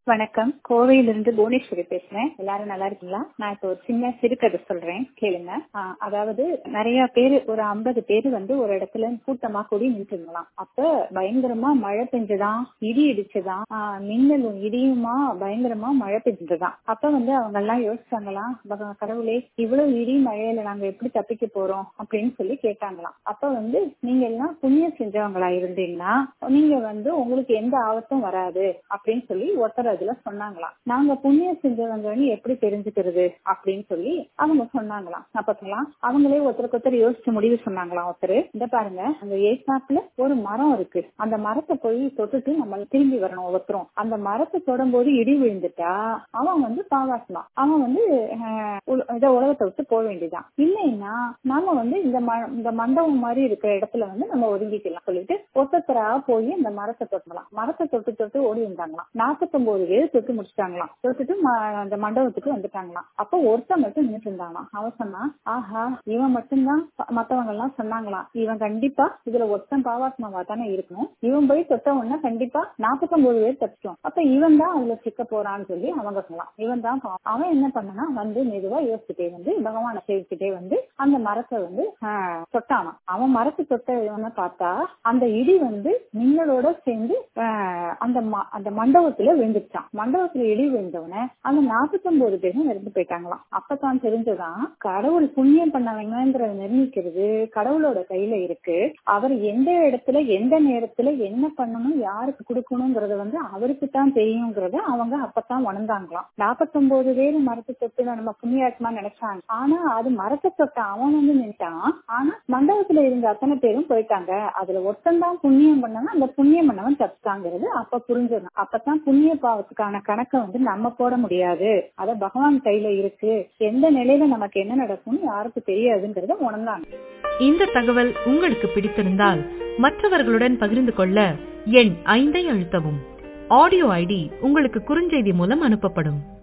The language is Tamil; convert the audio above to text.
வணக்கம் கோவையிலிருந்து புவனேஸ்வரி பேசுறேன் எல்லாரும் நல்லா இருக்கீங்களா நான் இப்போ ஒரு சின்ன சிறுகதை சொல்றேன் கேளுங்க ஆஹ் அதாவது நிறைய பேர் ஒரு ஐம்பது பேர் வந்து ஒரு இடத்துல கூட்டமா கூடி நின்றுங்களாம் அப்ப பயங்கரமா மழை பெஞ்சதாம் இடி இடிச்சதாம் ஆஹ் மின்னலும் இடியுமா பயங்கரமா மழை பெஞ்சதுதான் அப்ப வந்து அவங்க எல்லாம் யோசிச்சாங்களாம் பக- கடவுளே இவ்வளவு இடி மழையில நாங்க எப்படி தப்பிக்க போறோம் அப்படின்னு சொல்லி கேட்டாங்களாம் அப்ப வந்து நீங்க எல்லாம் புண்ணியம் செஞ்சவங்களா இருந்தீங்கன்னா நீங்க வந்து உங்களுக்கு எந்த ஆபத்தும் வராது அப்படின்னு சொல்லி ஒருத்தர் அதுல சொன்னாங்களாம் நாங்க புண்ணியம் செஞ்சவங்கன்னு எப்படி தெரிஞ்சுக்கிறது அப்படின்னு சொல்லி அவங்க சொன்னாங்களாம் அப்பலாம் அவங்களே ஒருத்தருக்கு ஒருத்தர் யோசிச்சு முடிவு சொன்னாங்களாம் ஒருத்தர் இந்த பாருங்க அந்த ஏசாப்புல ஒரு மரம் இருக்கு அந்த மரத்தை போய் தொட்டுட்டு நம்ம திரும்பி வரணும் ஒவ்வொருத்தரும் அந்த மரத்தை தொடும்போது இடி விழுந்துட்டா அவன் வந்து பாவாசமா அவன் வந்து ஆஹ், உல- இத உலகத்தை விட்டு போக வேண்டியதான் இல்லைன்னா நாம வந்து இந்த ம- இந்த மண்டபம் மாதிரி இருக்கிற இடத்துல வந்து நம்ம ஒதுங்கிக்கலாம் சொல்லிட்டு ஒருத்தரா போய் இந்த மரத்தை தொட்டலாம் மரத்தை தொட்டு தொட்டு ஓடி இருந்தாங்களாம் நாற்பத்தொன்பது பேர் தொட்டு முடிச்சிட்டாங்களாம் தொட்டுட்டு ம- அந்த மண்டபத்துக்கு வந்துட்டாங்களாம் அப்போ ஒருத்தன் மட்டும் நின்னுட்டு இருந்தாங்களாம் அவன் சொன்னா ஆஹா இவன் மட்டும்தான் ப- மத்தவங்க எல்லாம் சொன்னாங்களாம் இவன் கண்டிப்பா இதுல ஒருத்தன் பாவாத்மாவா தானே இருக்கணும் இவன் போய் தொட்ட உடனே கண்டிப்பா நாற்பத்தொன்பது பேர் தப்பிச்சோம் அப்ப இவன் தான் அதுல சிக்க போறான்னு சொல்லி அவங்க சொல்லலாம் இவன் தான் பாவம். அவன் என்ன பண்ணனா வந்து மெதுவா யோசிச்சுட்டே வந்து பகவானை சேவிச்சுட்டே வந்து அந்த மரத்தை வந்து ஆஹ், தொட்டானாம் அவன் மரத்தை தொட்ட இவனை பார்த்தா அந்த இடி வந்து மின்னலோட சேர்ந்து ஆஹ், அந்த ம- அந்த மண்டபத்துல விழுந்துச்சான் மண்டபத்துல இடி விழுந்தவன அந்த நாற்பத்தொன்பது பேரும் இறந்து போயிட்டாங்களாம் அப்பதான் தெரிஞ்சதான் கடவுள் புண்ணியம் பண்ணவங்கிறத நிர்ணயிக்கிறது கடவுளோட கையில இருக்கு அவர் எந்த இடத்துல எந்த நேரத்துல என்ன பண்ணணும் யாருக்கு கொடுக்கணுங்கிறத வந்து அவருக்கு தான் தெரியுங்கிறத அவங்க அப்பதான் உணர்ந்தாங்களாம் நாற்பத்தொன்பது பேர் மரத்தை தொட்டு நம்ம புண்ணியாத்மா நினைச்சாங்க ஆனா அது மரத்தை தொட்ட அவன் வந்து நின்ட்டான் ஆனா மண்டபத்துல இருந்த அத்தனை பேரும் போயிட்டாங்க அதுல ஒருத்தன் தான் புண்ணியம் பண்ணவன் அந்த புண்ணியம் பண்ணவன் தப்பிச்சாங்கிறது அப்ப புரிஞ்சது அப்பதான் புண்ணிய பாவத்துக்கான கணக்கை வந்து நம்ம போட முடியாது அத பகவான் கையில இருக்கு எந்த நிலையில நமக்கு என்ன நடக்கும்னு யாருக்கு தெரியாதுங்கிறத உணர்ந்தாங்க இந்த தகவல் உங்களுக்கு பிடித்திருந்தால் மற்றவர்களுடன் பகிர்ந்து கொள்ள எண் ஐந்தை அழுத்தவும் ஆடியோ ஐடி உங்களுக்கு குறுஞ்செய்தி மூலம் அனுப்பப்படும்